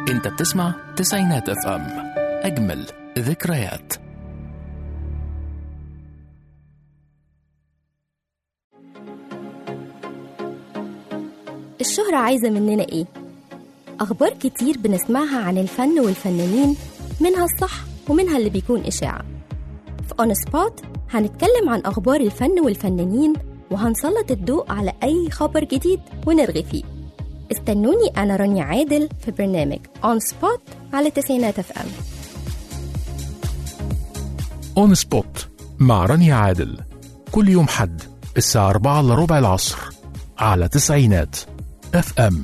انت بتسمع تسعينات اف ام اجمل ذكريات الشهرة عايزة مننا إيه؟ أخبار كتير بنسمعها عن الفن والفنانين منها الصح ومنها اللي بيكون إشاعة في أون سبوت هنتكلم عن أخبار الفن والفنانين وهنسلط الضوء على أي خبر جديد ونرغي فيه استنوني أنا رانيا عادل في برنامج أون سبوت على تسعينات اف ام اون سبوت مع رانيا عادل كل يوم حد الساعة 4 الا ربع العصر على تسعينات اف ام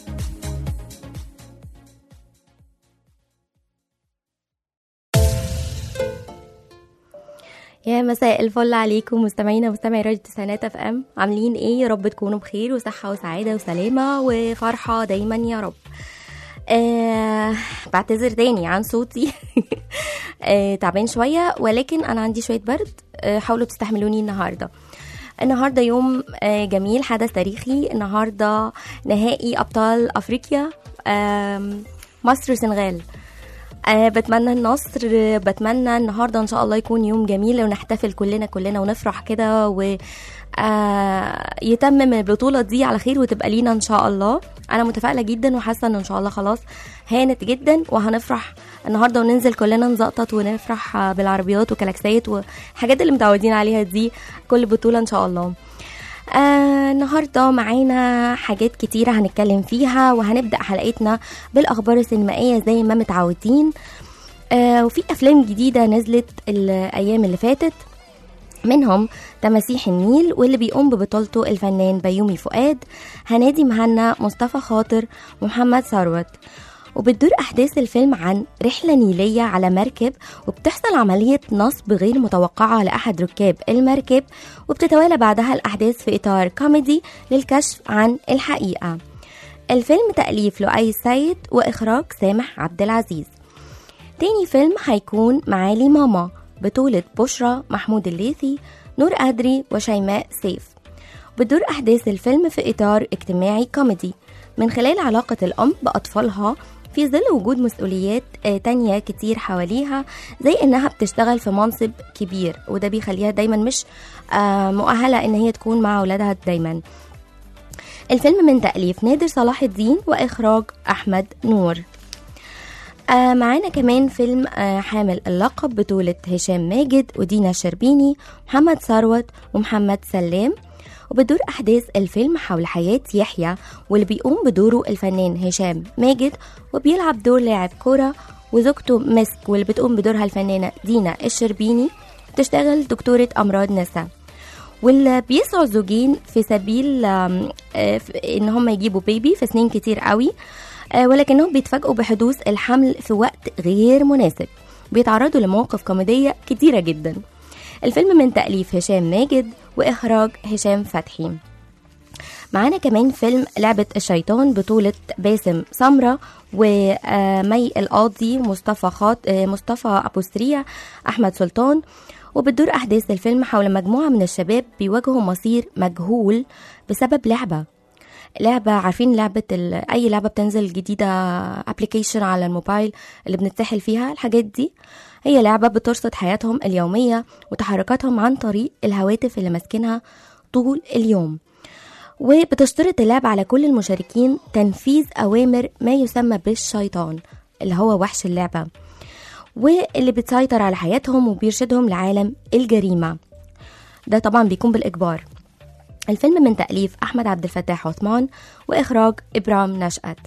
يا مساء الفل عليكم مستمعينا ومستمعي راديو تسعينات اف ام عاملين ايه يا رب تكونوا بخير وصحة وسعادة وسلامة وفرحة دايما يا رب آه بعتذر تاني عن صوتي آه تعبان شوية ولكن أنا عندي شوية برد آه حاولوا تستحملوني النهاردة النهارده يوم آه جميل حدث تاريخي النهارده نهائي أبطال أفريقيا آم، مصر وسنغال أه بتمنى النصر آه، بتمنى النهارده ان شاء الله يكون يوم جميل ونحتفل كلنا كلنا ونفرح كده و آه، يتمم البطوله دي على خير وتبقى لينا ان شاء الله انا متفائله جدا وحاسه ان ان شاء الله خلاص هانت جدا وهنفرح النهارده وننزل كلنا نزقطط ونفرح آه، بالعربيات وكلاكسات والحاجات اللي متعودين عليها دي كل بطوله ان شاء الله آه النهارده معانا حاجات كتيرة هنتكلم فيها وهنبدأ حلقتنا بالأخبار السينمائية زي ما متعودين آه وفي أفلام جديدة نزلت الأيام اللي فاتت منهم تماسيح النيل واللي بيقوم ببطولته الفنان بيومي فؤاد هنادي مهنا مصطفى خاطر ومحمد ثروت وبتدور أحداث الفيلم عن رحلة نيلية على مركب وبتحصل عملية نصب غير متوقعة لأحد ركاب المركب وبتتوالى بعدها الأحداث في إطار كوميدي للكشف عن الحقيقة الفيلم تأليف لؤي السيد وإخراج سامح عبد العزيز تاني فيلم هيكون معالي ماما بطولة بشرى محمود الليثي نور أدري وشيماء سيف بتدور أحداث الفيلم في إطار اجتماعي كوميدي من خلال علاقة الأم بأطفالها في ظل وجود مسؤوليات آه، تانية كتير حواليها زي إنها بتشتغل في منصب كبير وده بيخليها دايما مش آه، مؤهلة إن هي تكون مع أولادها دايما الفيلم من تأليف نادر صلاح الدين وإخراج أحمد نور آه معانا كمان فيلم آه حامل اللقب بطولة هشام ماجد ودينا الشربيني محمد ثروت ومحمد سلام وبدور أحداث الفيلم حول حياة يحيى واللي بيقوم بدوره الفنان هشام ماجد وبيلعب دور لاعب كرة وزوجته مسك واللي بتقوم بدورها الفنانة دينا الشربيني بتشتغل دكتورة أمراض نساء واللي بيسعوا الزوجين في سبيل آم، آه، في- ان هم يجيبوا بيبي في سنين كتير قوي آه، ولكنهم بيتفاجئوا بحدوث الحمل في وقت غير مناسب بيتعرضوا لمواقف كوميدية كتيرة جدا الفيلم من تأليف هشام ماجد وإخراج هشام فتحي معانا كمان فيلم لعبة الشيطان بطولة باسم سمرة ومي القاضي مصطفى خاط آه، مصطفى أبو سريع أحمد سلطان وبتدور أحداث الفيلم حول مجموعة من الشباب بيواجهوا مصير مجهول بسبب لعبة لعبة عارفين لعبة ال- أي لعبة بتنزل جديدة ابلكيشن على الموبايل اللي بنتسحل فيها الحاجات دي هي لعبة بترصد حياتهم اليومية وتحركاتهم عن طريق الهواتف اللي ماسكينها طول اليوم وبتشترط اللعبة على كل المشاركين تنفيذ أوامر ما يسمى بالشيطان اللي هو وحش اللعبة واللي بتسيطر على حياتهم وبيرشدهم لعالم الجريمة ده طبعا بيكون بالإجبار الفيلم من تأليف أحمد عبد الفتاح عثمان وإخراج إبرام نشأت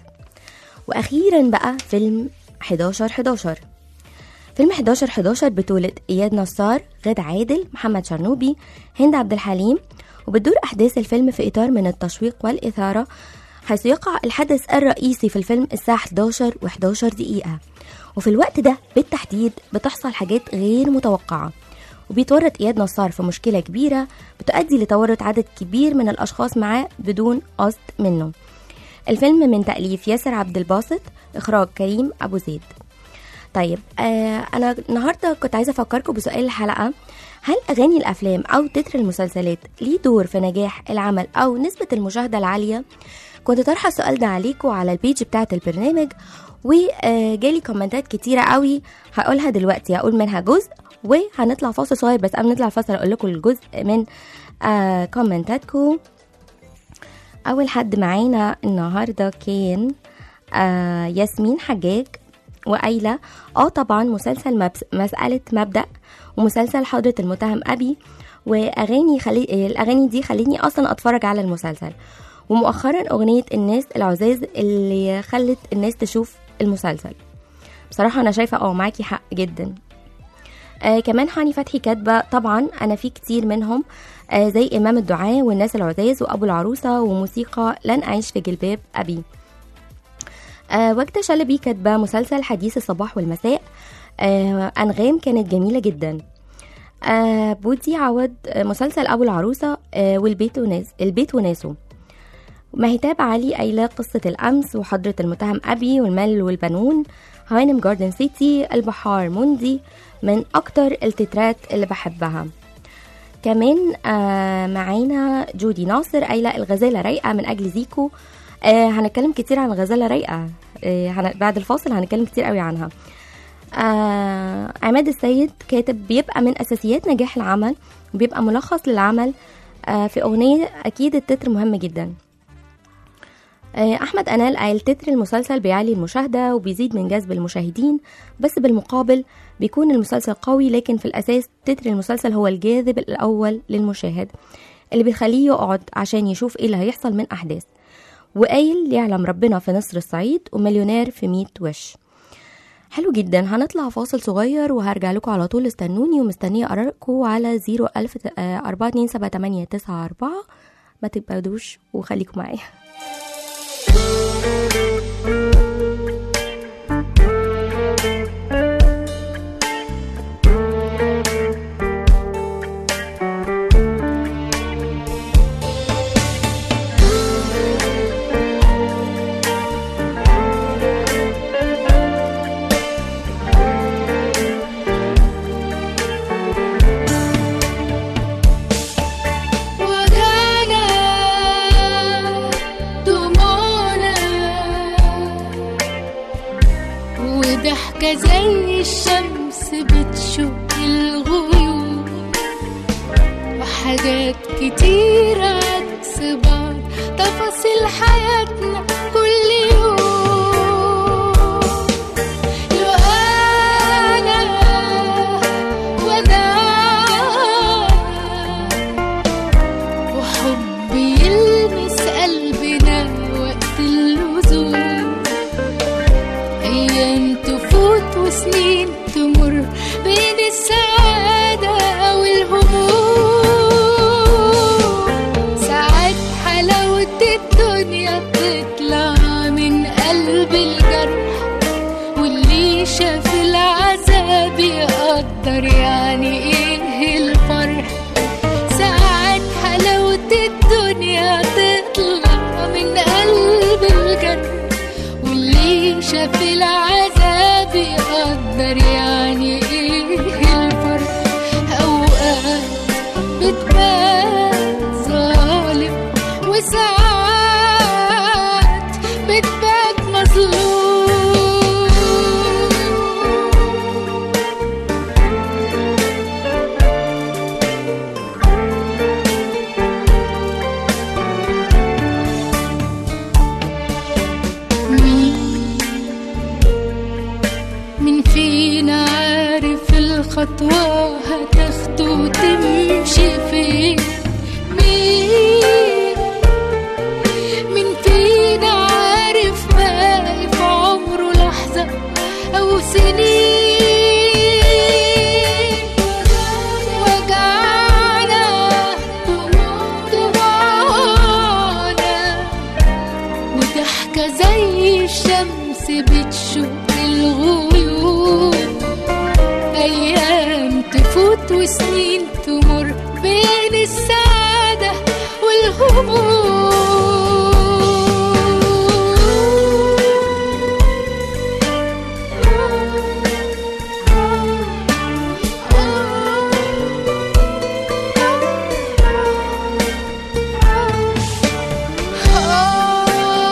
وأخيرا بقى فيلم 11 11 فيلم 11 11 بطولة إياد نصار غادة عادل محمد شرنوبي هند عبد الحليم وبتدور أحداث الفيلم في إطار من التشويق والإثارة حيث يقع الحدث الرئيسي في الفيلم الساعة 11 و11 دقيقة وفي الوقت ده بالتحديد بتحصل حاجات غير متوقعة وبيتورط إياد نصار في مشكلة كبيرة بتؤدي لتورط عدد كبير من الأشخاص معاه بدون قصد منه الفيلم من تأليف ياسر عبد الباسط إخراج كريم أبو زيد طيب آه أنا النهاردة كنت عايزة أفكركم بسؤال الحلقة هل أغاني الأفلام أو تتر المسلسلات ليه دور في نجاح العمل أو نسبة المشاهدة العالية؟ كنت طرحة السؤال ده عليكم على البيج بتاعة البرنامج وجالي كومنتات كتيرة قوي هقولها دلوقتي هقول منها جزء وهنطلع فاصل صغير بس قبل ما نطلع فاصل اقول لكم الجزء من آه كومنتاتكم اول حد معانا النهارده كان آه ياسمين حجاج وقايلة اه طبعا مسلسل مبس مسألة مبدأ ومسلسل حضرة المتهم أبي وأغاني خلي... الأغاني دي خلتني أصلا أتفرج على المسلسل ومؤخرا أغنية الناس العزاز اللي خلت الناس تشوف المسلسل بصراحة أنا شايفة اه معاكي حق جدا آه كمان هاني فتحي كاتبة طبعا أنا في كتير منهم آه زي إمام الدعاء والناس العزاز وأبو العروسة وموسيقى لن أعيش في جلباب أبي آه وجدة شلبي كاتبة مسلسل حديث الصباح والمساء آه أنغام كانت جميلة جدا آه بودي عوض آه مسلسل أبو العروسة آه والبيت وناس البيت وناسه مهتاب علي قايلة قصة الأمس وحضرة المتهم أبي والمال والبنون هانم جاردن سيتي البحار موندي من أكتر التترات اللي بحبها كمان آه معانا جودي ناصر قايلة الغزالة رايقة من أجل زيكو آه هنتكلم كتير عن الغزالة رايقة آه هن... بعد الفاصل هنتكلم كتير قوي عنها آه عماد السيد كاتب بيبقى من أساسيات نجاح العمل وبيبقى ملخص للعمل آه في أغنية أكيد التتر مهم جدا آه أحمد أنال قال تتر المسلسل بيعلي المشاهدة وبيزيد من جذب المشاهدين بس بالمقابل بيكون المسلسل قوي لكن في الأساس تتر المسلسل هو الجاذب الأول للمشاهد اللي بيخليه يقعد عشان يشوف ايه اللي هيحصل من أحداث وقايل يعلم ربنا في نصر الصعيد ومليونير في ميت وش حلو جدا هنطلع فاصل صغير وهرجع لكم على طول استنوني ومستنية أراءكم على زيرو ألف أربعة اتنين سبعة تمانية تسعة أربعة ما تبعدوش وخليكم معايا وجعنا دموعنا وضحكة زي الشمس بتشق الغيوم وحاجات كتير عكس بعض تفاصيل حياتنا كل يوم لو أنا وأنا وحب يلمس قلبنا وقت اللزوم أيام تفوت وسنين تمر بين السعادة والهموم ساعات حلاوة الدنيا بتطلع من قلب الجرح واللي شاف العذاب يقدر يعني ايه الفرح ساعات حلاوة الدنيا تطلع من قلب الجرح واللي شاف العذاب يقدر يعني ايه الفرق اوقات بتبان ظالم وساعات بتبان مظلوم مين مين فينا عارف الخطوة هتاخده وتمشي فين مين مين فينا عارف باقي في عمره لحظة أو سنين وجعنا دموعنا وضحكة زي الشمس بتشق الغيوم أيام تفوت وسنين تمر بين السعادة والهموم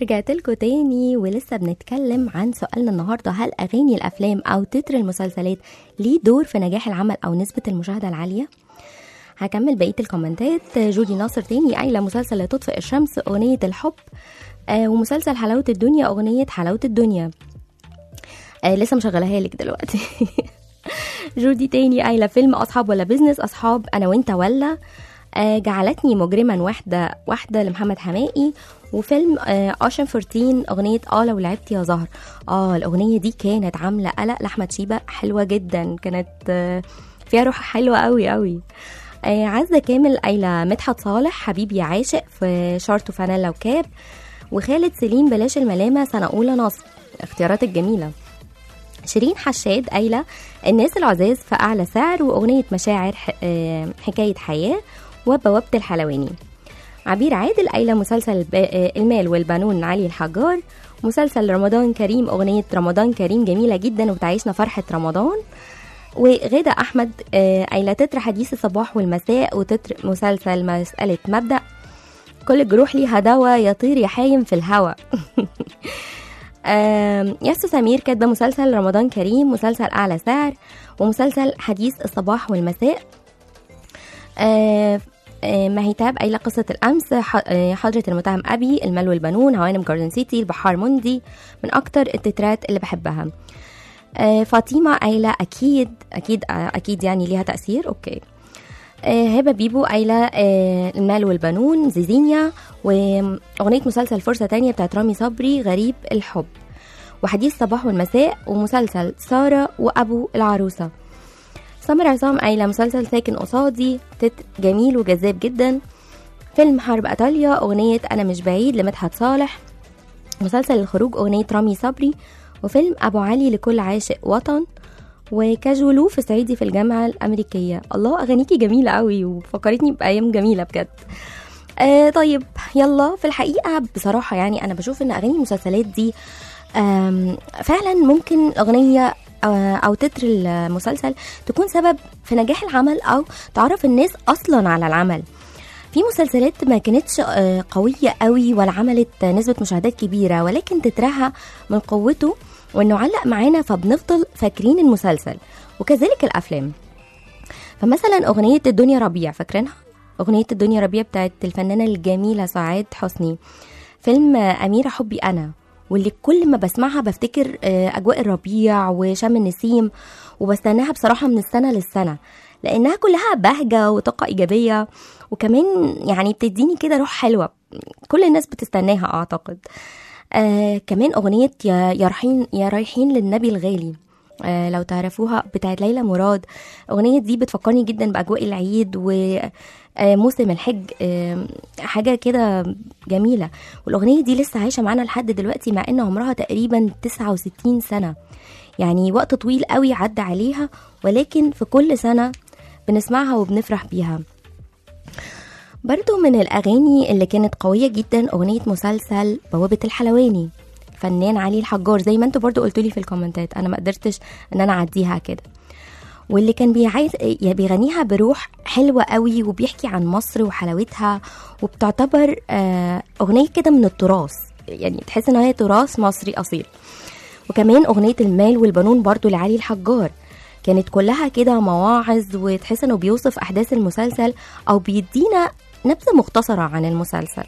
رجعت لكم تاني ولسه بنتكلم عن سؤالنا النهارده هل اغاني الافلام او تتر المسلسلات ليه دور في نجاح العمل او نسبه المشاهده العاليه هكمل بقيه الكومنتات جودي ناصر تاني قايله مسلسل لا تطفئ الشمس اغنيه الحب آه ومسلسل حلاوه الدنيا اغنيه حلاوه الدنيا آه لسه مشغلها لك دلوقتي جودي تاني قايله فيلم اصحاب ولا بيزنس اصحاب انا وانت ولا آه جعلتني مجرما واحده واحده لمحمد حمائي وفيلم آه اوشن 14 اغنيه اه لو لعبت يا زهر اه الاغنيه دي كانت عامله قلق لاحمد شيبه حلوه جدا كانت آه فيها روح حلوه قوي قوي آه عزه كامل قايله مدحت صالح حبيبي عاشق في شارت وفانيلا وكاب وخالد سليم بلاش الملامه سنه اولى نصر اختيارات الجميله شيرين حشاد قايله الناس العزاز في اعلى سعر واغنيه مشاعر ح- آه، حكايه حياه وبوابه الحلواني عبير عادل قايله مسلسل الب- آه، المال والبنون علي الحجار مسلسل رمضان كريم اغنيه رمضان كريم جميله جدا وبتعيشنا فرحه رمضان وغادة أحمد آه، قايلة تتر حديث الصباح والمساء وتتر مسلسل مسألة مبدأ كل جروح ليها دوا يطير يحايم في الهوا آم، ياسو سمير كاتبة مسلسل رمضان كريم مسلسل أعلى سعر ومسلسل حديث الصباح والمساء آه، آه، مهيتاب قايلة قصة الأمس ح- آه، حضرة المتهم أبي المال والبنون هوانم جاردن سيتي البحار مندي من أكتر التترات اللي بحبها آه، فاطمة قايلة أكيد أكيد آه، أكيد يعني ليها تأثير أوكي آه، هبة بيبو قايلة آه، المال والبنون زيزينيا وأغنية مسلسل فرصة تانية بتاعت رامي صبري غريب الحب وحديث صباح والمساء ومسلسل سارة وأبو العروسة سمر عصام قايلة مسلسل ساكن قصادي تتر جميل وجذاب جدا فيلم حرب إيطاليا أغنية أنا مش بعيد لمدحت صالح مسلسل الخروج أغنية رامي صبري وفيلم أبو علي لكل عاشق وطن وكاجولو في صعيدي في الجامعة الأمريكية الله أغانيكي جميلة قوي وفكرتني بأيام جميلة بجد آه طيب يلا في الحقيقة بصراحة يعني أنا بشوف إن أغاني المسلسلات دي آم، فعلا ممكن أغنية آه، أو تتر المسلسل تكون سبب في نجاح العمل أو تعرف الناس أصلا على العمل في مسلسلات ما كانتش آه، قوية قوي ولا عملت نسبة مشاهدات كبيرة ولكن تترها من قوته وانه علق معانا فبنفضل فاكرين المسلسل وكذلك الافلام فمثلا اغنية الدنيا ربيع فاكرينها اغنية الدنيا ربيع بتاعت الفنانة الجميلة سعاد حسني فيلم آه، أميرة حبي أنا واللي كل ما بسمعها بفتكر آه، أجواء الربيع وشم النسيم وبستناها بصراحة من السنة للسنة لأنها كلها بهجة وطاقة إيجابية وكمان يعني بتديني كده روح حلوة كل الناس بتستناها أعتقد آه كمان أغنية يا يا رايحين يا رايحين للنبي الغالي آه لو تعرفوها بتاعت ليلى مراد الأغنية دي بتفكرني جدا بأجواء العيد و آه، موسم الحج آه، حاجة كده جميلة والأغنية دي لسه عايشة معانا لحد دلوقتي مع إن عمرها تقريبا 69 سنة يعني وقت طويل قوي عدى عليها ولكن في كل سنة بنسمعها وبنفرح بيها برضو من الأغاني اللي كانت قوية جدا أغنية مسلسل بوابة الحلواني فنان علي الحجار زي ما انتوا برضو قلتولي في الكومنتات انا ما قدرتش ان انا اعديها كده واللي كان بيعايز يعني بيغنيها بروح حلوة قوي وبيحكي عن مصر وحلاوتها وبتعتبر آه، أغنية كده من التراث يعني تحس ان هي تراث مصري أصيل وكمان أغنية المال والبنون برضو لعلي الحجار كانت كلها كده مواعظ وتحس انه بيوصف أحداث المسلسل أو بيدينا نبذة مختصرة عن المسلسل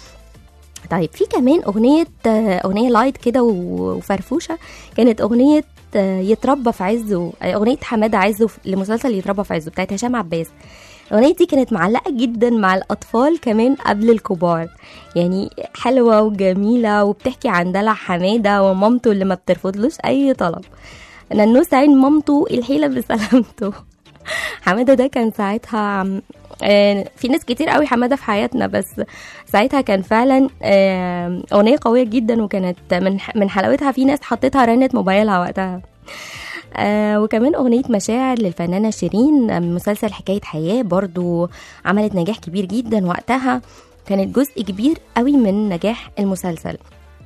طيب في كمان أغنية آه، أغنية لايت كده و- وفرفوشة كانت أغنية آه، يتربى في عزه آه، أغنية حمادة عزه في- لمسلسل يتربى في عزه بتاعت هشام عباس الأغنية دي كانت معلقة جدا مع الأطفال كمان قبل الكبار يعني حلوة وجميلة وبتحكي عن دلع حمادة ومامته اللي ما بترفضلوش أي طلب ننوس عين مامته الحيلة بسلامته حماده ده كان ساعتها عم- آه، في ناس كتير قوي حماده في حياتنا بس ساعتها كان فعلا آه، اغنيه قويه جدا وكانت من من حلاوتها في ناس حطيتها رنت موبايلها وقتها آه وكمان أغنية مشاعر للفنانة شيرين آه، مسلسل حكاية حياة برضو عملت نجاح كبير جدا وقتها كانت جزء كبير قوي من نجاح المسلسل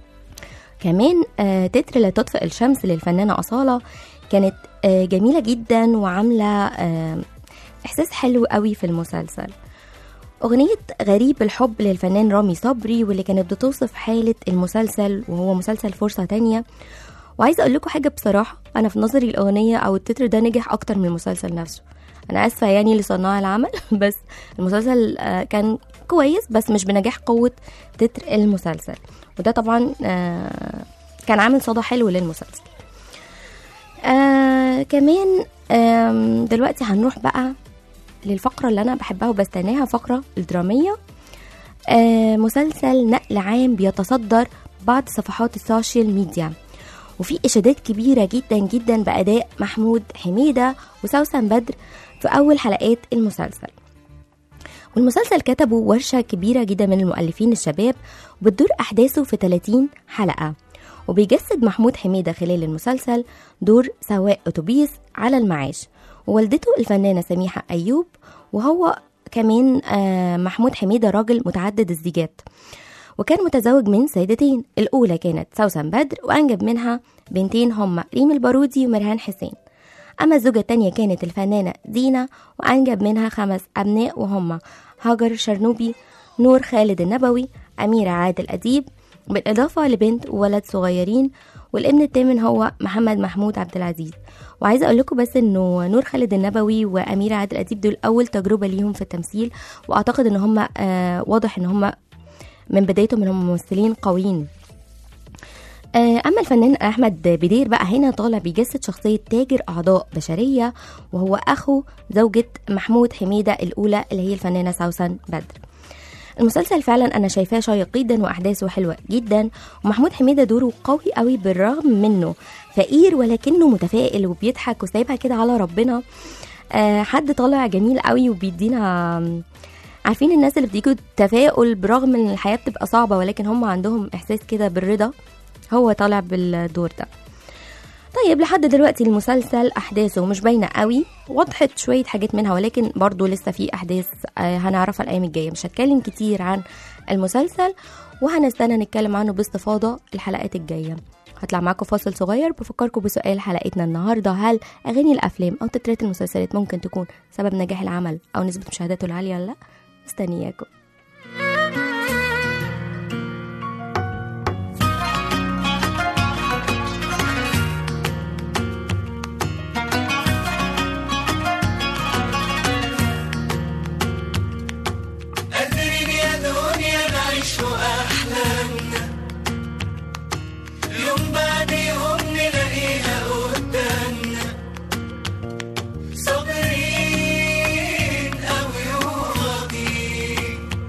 كمان آه تتر لا تطفئ الشمس للفنانة أصالة كانت آه جميلة جدا وعاملة آه إحساس حلو قوي في المسلسل أغنية غريب الحب للفنان رامي صبري واللي كانت بتوصف حالة المسلسل وهو مسلسل فرصة تانية وعايزة أقول لكم حاجة بصراحة أنا في نظري الأغنية أو التتر ده نجح أكتر من المسلسل نفسه أنا آسفة يعني لصناع العمل بس المسلسل آه، كان كويس بس مش بنجاح قوة تتر المسلسل وده طبعا آه، كان عامل صدى حلو للمسلسل آه كمان آم، دلوقتي هنروح بقى للفقرة اللي أنا بحبها وبستناها فقرة الدرامية آه مسلسل نقل عام بيتصدر بعض صفحات السوشيال ميديا وفي إشادات كبيرة جدا جدا بأداء محمود حميدة وسوسن بدر في أول حلقات المسلسل والمسلسل كتبه ورشة كبيرة جدا من المؤلفين الشباب وبتدور أحداثه في 30 حلقة وبيجسد محمود حميدة خلال المسلسل دور سواق أتوبيس على المعاش ووالدته الفنانة سميحة أيوب وهو كمان آه، محمود حميدة راجل متعدد الزيجات وكان متزوج من سيدتين الأولى كانت سوسن بدر وأنجب منها بنتين هما ريم البارودي ومرهان حسين أما الزوجة التانية كانت الفنانة دينا وأنجب منها خمس أبناء وهما هاجر شرنوبي نور خالد النبوي أميرة عادل أديب بالإضافة لبنت وولد صغيرين والابن الثامن هو محمد محمود عبد العزيز وعايزه اقول لكم بس انه نور خالد النبوي واميره عادل اديب دول اول تجربه ليهم في التمثيل واعتقد ان هم آه واضح ان هم من بدايتهم انهم ممثلين قويين آه، اما الفنان احمد بدير بقى هنا طالع بيجسد شخصيه تاجر اعضاء بشريه وهو اخو زوجة محمود حميده الاولى اللي هي الفنانه سوسن بدر المسلسل فعلا انا شايفاه شيق جدا واحداثه حلوه جدا ومحمود حميده دوره قوي قوي بالرغم منه فقير ولكنه متفائل وبيضحك وسايبها كده على ربنا آه حد طالع جميل قوي وبيدينا آم، عارفين الناس اللي بتيجوا تفاؤل برغم ان الحياه بتبقى صعبه ولكن هم عندهم احساس كده بالرضا هو طالع بالدور ده طيب لحد دلوقتي المسلسل احداثه مش باينه قوي وضحت شويه حاجات منها ولكن برضو لسه في احداث آه، هنعرفها الايام الجايه مش هتكلم كتير عن المسلسل وهنستنى نتكلم عنه باستفاضه الحلقات الجايه هطلع معاكم فاصل صغير بفكركم بسؤال حلقتنا النهارده هل اغاني الافلام او تترات المسلسلات ممكن تكون سبب نجاح العمل او نسبه مشاهداته العاليه ولا لا مستنياكم قادرين يا دنيا نعيش أحلامنا يوم بعد يوم نلاقيها قدامنا صابرين أوي وراضيين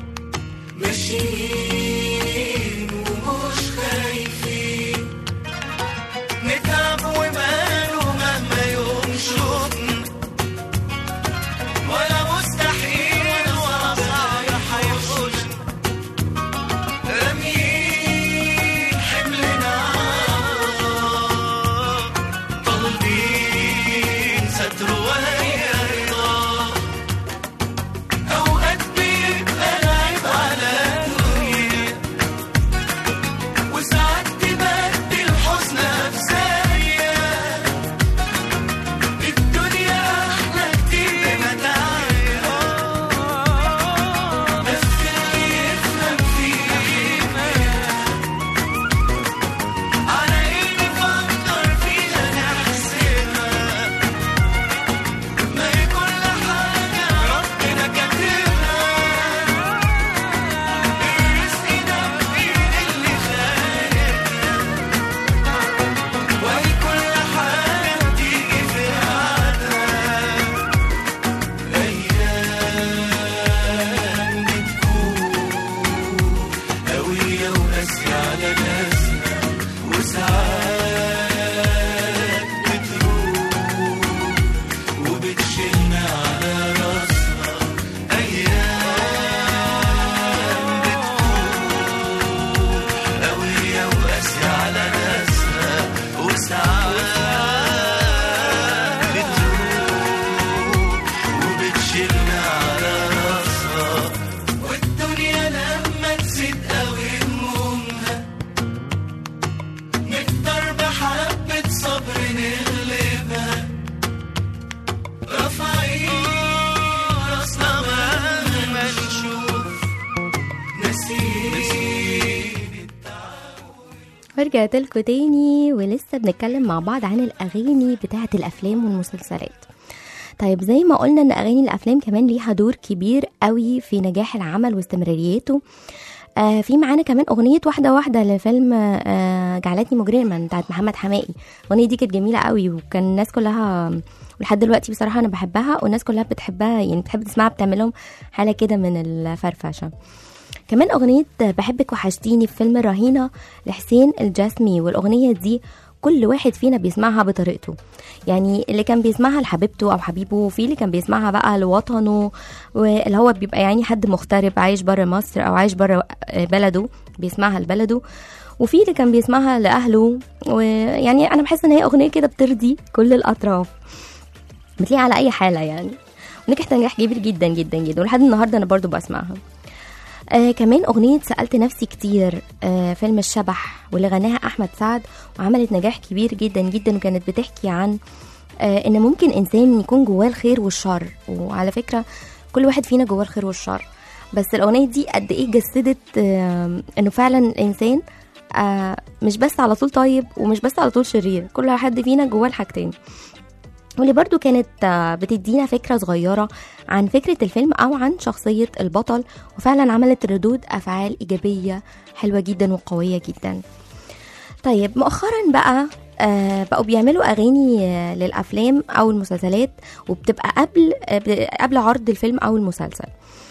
ورجعت لكم تاني ولسه بنتكلم مع بعض عن الأغاني بتاعة الأفلام والمسلسلات طيب زي ما قلنا ان اغاني الافلام كمان ليها دور كبير قوي في نجاح العمل واستمراريته آه في معانا كمان اغنيه واحده واحده لفيلم آه جعلتني مجرما بتاعت محمد حماقي الاغنيه دي كانت جميله قوي وكان الناس كلها ولحد دلوقتي بصراحه انا بحبها والناس كلها بتحبها يعني بتحب تسمعها بتعملهم حاله كده من الفرفشه كمان أغنية بحبك وحشتيني في فيلم الرهينة لحسين الجسمي والأغنية دي كل واحد فينا بيسمعها بطريقته يعني اللي كان بيسمعها لحبيبته او حبيبه وفي اللي كان بيسمعها بقى لوطنه واللي هو بيبقى يعني حد مغترب عايش بره مصر او عايش بره بلده بيسمعها لبلده وفي اللي كان بيسمعها لاهله ويعني انا بحس ان هي اغنيه كده بترضي كل الاطراف بتليق على اي حاله يعني ونجحت نجاح كبير جدا جدا جدا ولحد النهارده انا برضو بسمعها آه كمان أغنية سألت نفسي كتير آه فيلم الشبح واللي غناها أحمد سعد وعملت نجاح كبير جدا جدا وكانت بتحكي عن آه إن ممكن إنسان يكون جواه الخير والشر وعلى فكرة كل واحد فينا جواه الخير والشر بس الأغنية دي قد إيه جسدت آه إنه فعلا الإنسان آه مش بس على طول طيب ومش بس على طول شرير كل حد فينا جواه الحاجتين واللي برضو كانت آه، بتدينا فكرة صغيرة عن فكرة الفيلم أو عن شخصية البطل وفعلا عملت ردود أفعال إيجابية حلوة جدا وقوية جدا طيب مؤخرا بقى آه بقوا بيعملوا أغاني آه، للأفلام أو المسلسلات وبتبقى قبل آه، ب- قبل عرض الفيلم أو المسلسل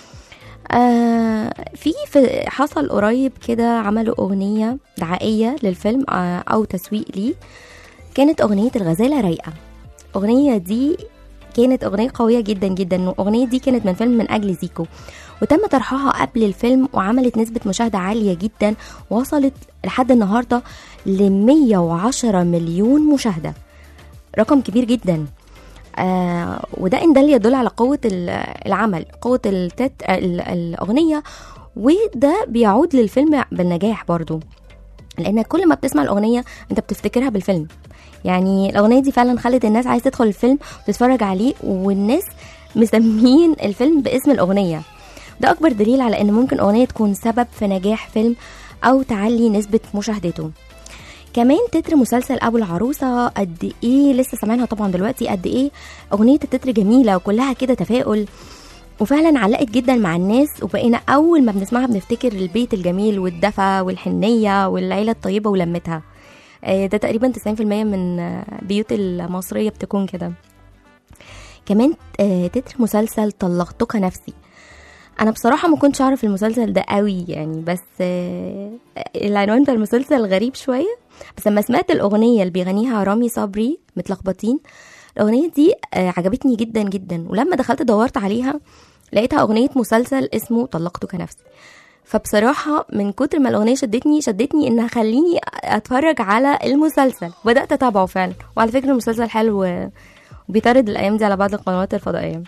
آه في, في حصل قريب كده عملوا أغنية دعائية للفيلم آه أو تسويق ليه كانت أغنية الغزالة رايقة الأغنية دي كانت أغنية قوية جدا جدا والأغنية دي كانت من فيلم من أجل زيكو وتم طرحها قبل الفيلم وعملت نسبة مشاهدة عالية جدا وصلت لحد النهاردة ل 110 مليون مشاهدة رقم كبير جدا آه وده إن دل يدل على قوة ال- العمل قوة التت... ال- الأغنية وده بيعود للفيلم بالنجاح برضو لأن كل ما بتسمع الأغنية أنت بتفتكرها بالفيلم يعني الأغنية دي فعلا خلت الناس عايزة تدخل الفيلم وتتفرج عليه والناس مسمين الفيلم باسم الأغنية ده أكبر دليل على إن ممكن أغنية تكون سبب في نجاح فيلم أو تعلي نسبة مشاهدته كمان تتر مسلسل ابو العروسه قد ايه لسه سامعينها طبعا دلوقتي قد ايه اغنيه التتر جميله وكلها كده تفاؤل وفعلا علقت جدا مع الناس وبقينا اول ما بنسمعها بنفتكر البيت الجميل والدفى والحنيه والعيله الطيبه ولمتها آه، ده تقريبا 90% من آه، بيوت المصريه بتكون كده كمان آه، تتر مسلسل طلقتك نفسي انا بصراحه ما كنتش اعرف المسلسل ده قوي يعني بس آه، العنوان بتاع المسلسل غريب شويه بس لما سمعت الاغنيه اللي بيغنيها رامي صبري متلخبطين الاغنيه دي آه، عجبتني جدا جدا ولما دخلت دورت عليها لقيتها اغنيه مسلسل اسمه طلقتك نفسي فبصراحة من كتر ما الأغنية شدتني شدتني إنها خليني أتفرج على المسلسل بدأت أتابعه فعلا وعلى فكرة المسلسل حلو و- وبيطرد الأيام دي على بعض القنوات الفضائية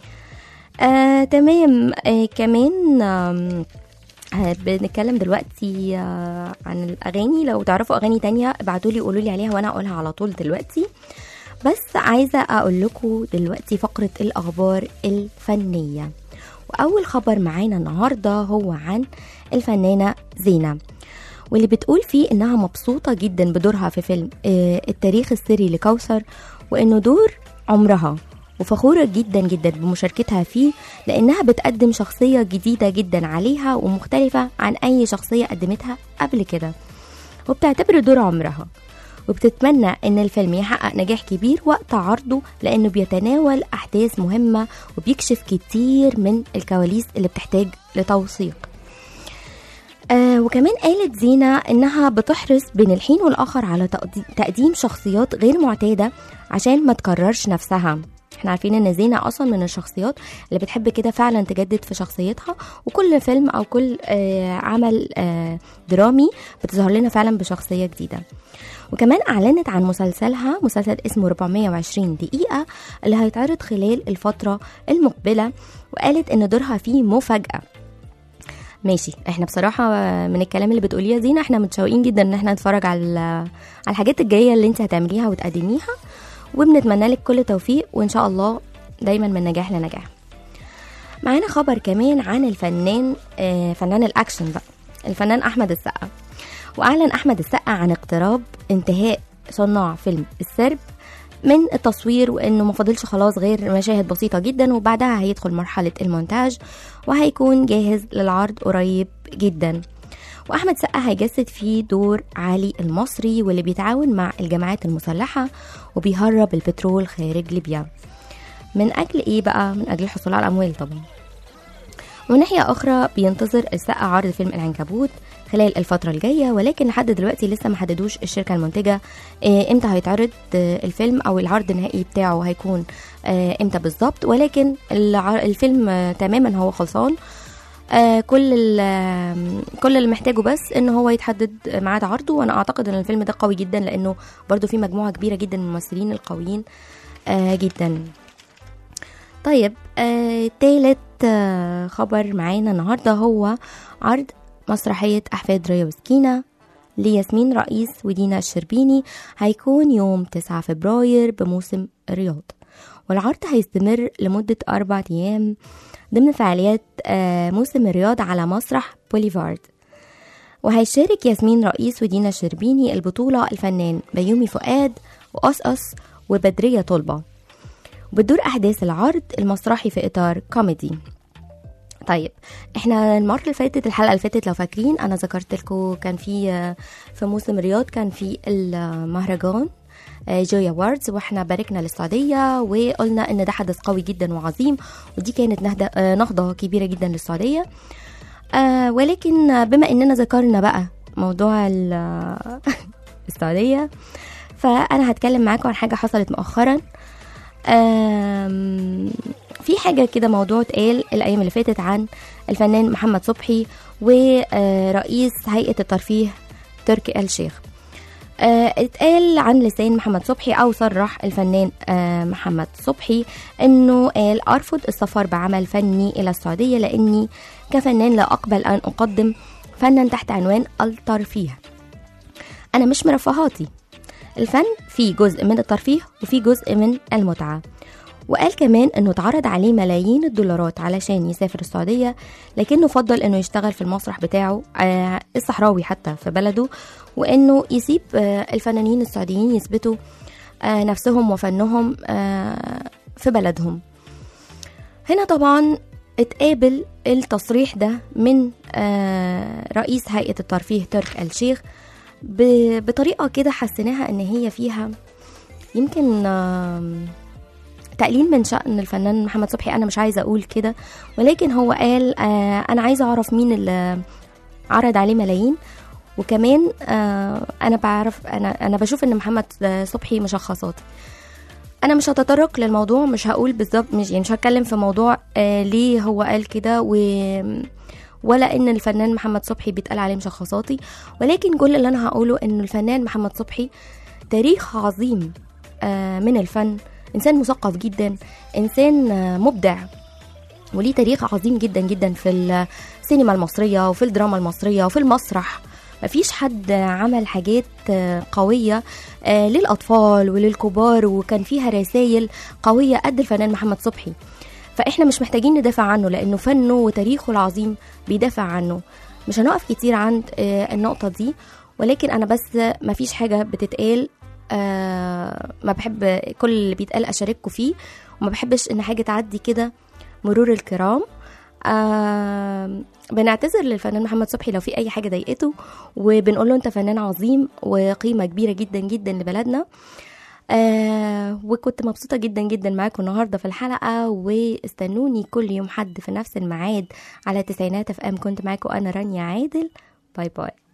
آه، تمام آه، كمان آم، آه، بنتكلم دلوقتي آه، عن الأغاني لو تعرفوا أغاني تانية ابعتولي قولوا لي عليها وأنا أقولها على طول دلوقتي بس عايزة أقول لكم دلوقتي فقرة الأخبار الفنية وأول خبر معانا النهاردة هو عن الفنانة زينة واللي بتقول فيه إنها مبسوطة جدا بدورها في فيلم آه، التاريخ السري لكوثر وإنه دور عمرها وفخورة جدا جدا بمشاركتها فيه لأنها بتقدم شخصية جديدة جدا عليها ومختلفة عن أي شخصية قدمتها قبل كده وبتعتبر دور عمرها وبتتمنى ان الفيلم يحقق نجاح كبير وقت عرضه لانه بيتناول احداث مهمه وبيكشف كتير من الكواليس اللي بتحتاج لتوثيق آه وكمان قالت زينة إنها بتحرص بين الحين والآخر على تقدي- تقديم شخصيات غير معتادة عشان ما تكررش نفسها احنا عارفين ان زينة اصلا من الشخصيات اللي بتحب كده فعلا تجدد في شخصيتها وكل فيلم او كل آه عمل آه درامي بتظهر لنا فعلا بشخصية جديدة وكمان اعلنت عن مسلسلها مسلسل اسمه 420 دقيقة اللي هيتعرض خلال الفترة المقبلة وقالت ان دورها فيه مفاجأة ماشي احنا بصراحة من الكلام اللي بتقوليه يا زينة احنا متشوقين جدا ان احنا نتفرج على على الحاجات الجاية اللي انت هتعمليها وتقدميها وبنتمنى لك كل توفيق وان شاء الله دايما من نجاح لنجاح معانا خبر كمان عن الفنان آه، فنان الاكشن بقى الفنان احمد السقا وأعلن أحمد السقا عن اقتراب انتهاء صناع فيلم السرب من التصوير وانه ما فاضلش خلاص غير مشاهد بسيطة جدا وبعدها هيدخل مرحلة المونتاج وهيكون جاهز للعرض قريب جدا واحمد سقا هيجسد فيه دور علي المصري واللي بيتعاون مع الجماعات المسلحة وبيهرب البترول خارج ليبيا من اجل ايه بقى من اجل الحصول على الاموال طبعا ومن ناحية أخرى بينتظر السقا عرض فيلم العنكبوت خلال الفترة الجاية ولكن لحد دلوقتي لسه ما حددوش الشركة المنتجة آه، امتى هيتعرض آه، الفيلم أو العرض النهائي بتاعه هيكون آه، امتى بالظبط ولكن الع- الفيلم آه، تماما هو خلصان آه، كل ال- آم، كل اللي محتاجه بس ان هو يتحدد ميعاد عرضه وانا اعتقد ان الفيلم ده قوي جدا لانه برضو في مجموعه كبيره جدا من الممثلين القويين آه، جدا طيب آه، تالت آه، خبر معانا النهارده هو عرض مسرحية أحفاد ريا وسكينة لياسمين رئيس ودينا الشربيني هيكون يوم 9 فبراير بموسم الرياض والعرض هيستمر لمدة أربع أيام ضمن فعاليات آه، موسم الرياض على مسرح بوليفارد وهيشارك ياسمين رئيس ودينا الشربيني البطولة الفنان بيومي فؤاد وأصأص وبدرية طلبة وبتدور أحداث العرض المسرحي في إطار كوميدي طيب احنا المرة اللي فاتت الحلقة اللي فاتت لو فاكرين انا ذكرت لكم كان في آه، في موسم رياض كان في المهرجان آه، جوي واردز واحنا باركنا للسعودية وقلنا ان ده حدث قوي جدا وعظيم ودي كانت نهضة, آه، نهضة كبيرة جدا للسعودية آه، ولكن آه، بما اننا ذكرنا بقى موضوع ال- آه، السعودية فانا هتكلم معاكم عن حاجة حصلت مؤخرا آم، في حاجة كده موضوع اتقال الأيام اللي فاتت عن الفنان محمد صبحي ورئيس هيئة الترفيه تركي آل شيخ آه، اتقال عن لسان محمد صبحي أو صرح الفنان آه، محمد صبحي إنه قال أرفض السفر بعمل فني إلى السعودية لأني كفنان لا أقبل أن أقدم فنا تحت عنوان الترفيه أنا مش مرفهاتي الفن فيه جزء من الترفيه وفيه جزء من المتعة وقال كمان انه اتعرض عليه ملايين الدولارات علشان يسافر السعودية لكنه فضل انه يشتغل في المسرح بتاعه آه الصحراوي حتى في بلده وانه يسيب آه الفنانين السعوديين يثبتوا آه نفسهم وفنهم آه في بلدهم هنا طبعا اتقابل التصريح ده من آه رئيس هيئة الترفيه ترك الشيخ ب- بطريقة كده حسيناها ان هي فيها يمكن آم، تقليل من شأن الفنان محمد صبحي أنا مش عايزة أقول كده ولكن هو قال آه أنا عايزة أعرف مين اللي عرض عليه ملايين وكمان آه أنا بعرف أنا أنا بشوف إن محمد آه، صبحي مشخصاتي أنا مش هتطرق للموضوع مش هقول بالظبط مش يعني مش هتكلم في موضوع آه ليه هو قال كده و ولا ان الفنان محمد صبحي بيتقال عليه مشخصاتي ولكن كل اللي انا هقوله ان الفنان محمد صبحي تاريخ عظيم آه، من الفن انسان مثقف جدا انسان آه، مبدع وليه تاريخ عظيم جدا جدا في السينما المصريه وفي الدراما المصريه وفي المسرح مفيش حد عمل حاجات آه، قوية آه، للأطفال وللكبار وكان فيها رسائل قوية قد الفنان محمد صبحي فإحنا مش محتاجين ندافع عنه لأنه فنه وتاريخه العظيم بيدافع عنه مش هنقف كتير عند آه، النقطة دي ولكن أنا بس مفيش حاجة بتتقال آه، ما بحب كل اللي بيتقال أشارككم فيه وما بحبش إن حاجة تعدي كده مرور الكرام آه بنعتذر للفنان محمد صبحي لو في اي حاجه ضايقته وبنقول له انت فنان عظيم وقيمه كبيره جدا جدا لبلدنا آه وكنت مبسوطة جدا جدا معاكم النهاردة في الحلقة واستنوني كل يوم حد في نفس الميعاد على تسعينات اف ام كنت معاكم أنا رانيا عادل باي باي